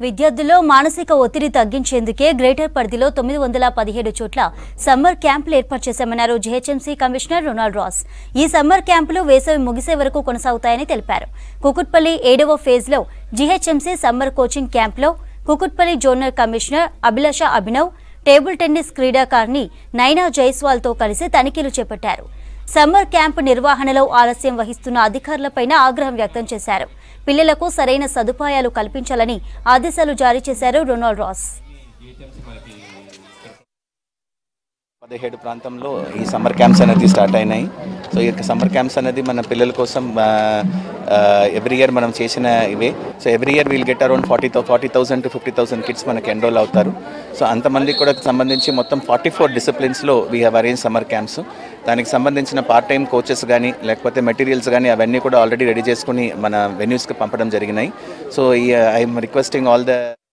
విద్యార్థుల్లో మానసిక ఒత్తిడి తగ్గించేందుకే గ్రేటర్ పరిధిలో తొమ్మిది వందల పదిహేడు చోట్ల సమ్మర్ క్యాంపులు ఏర్పాటు చేశామన్నారు జీహెచ్ఎంసీ కమిషనర్ రొనాల్డ్ రాస్ ఈ సమ్మర్ క్యాంపులు వేసవి ముగిసే వరకు కొనసాగుతాయని తెలిపారు కుకుట్పల్లి ఏడవ ఫేజ్లో జీహెచ్ఎంసీ సమ్మర్ కోచింగ్ క్యాంప్లో Kukatpally zonal commissioner Abhilasha Abhinav table tennis క్రీడాకారిణి నైనా జైస్వాల్తో కలిసి తనిఖీలు చేపట్టారు సమ్మర్ క్యాంప్ నిర్వహణలో ఆలస్యం వహిస్తున్న అధికారులపైన ఆగ్రహం వ్యక్తం చేశారు పిల్లలకు సరైన సదుపాయాలు కల్పించాలని ఆదేశాలు జారీ చేశారు రొనాల్డ్ రాస్ పదిహేడు ప్రాంతంలో ఈ సమ్మర్ క్యాంప్స్ అనేది స్టార్ట్ అయినాయి సో ఈ యొక్క సమ్మర్ క్యాంప్స్ అనేది మన పిల్లల కోసం ఎవ్రీ ఇయర్ మనం చేసిన ఇవే so every year we'll get around forty forty thousand to fifty thousand kids మనకి ఎన్రోల్ అవుతారు సో అంతమందికి కూడా సంబంధించి మొత్తం ఫార్టీ ఫోర్ డిసిప్లిన్స్లో we have arrange summer camps దానికి సంబంధించిన పార్ట్ టైం కోచెస్ కానీ లేకపోతే మెటీరియల్స్ కానీ అవన్నీ కూడా ఆల్రెడీ రెడీ చేసుకుని మన వెన్యూస్కి పంపడం జరిగినాయి సో ఈ ఐఎమ్ రిక్వెస్టింగ్ ఆల్ ద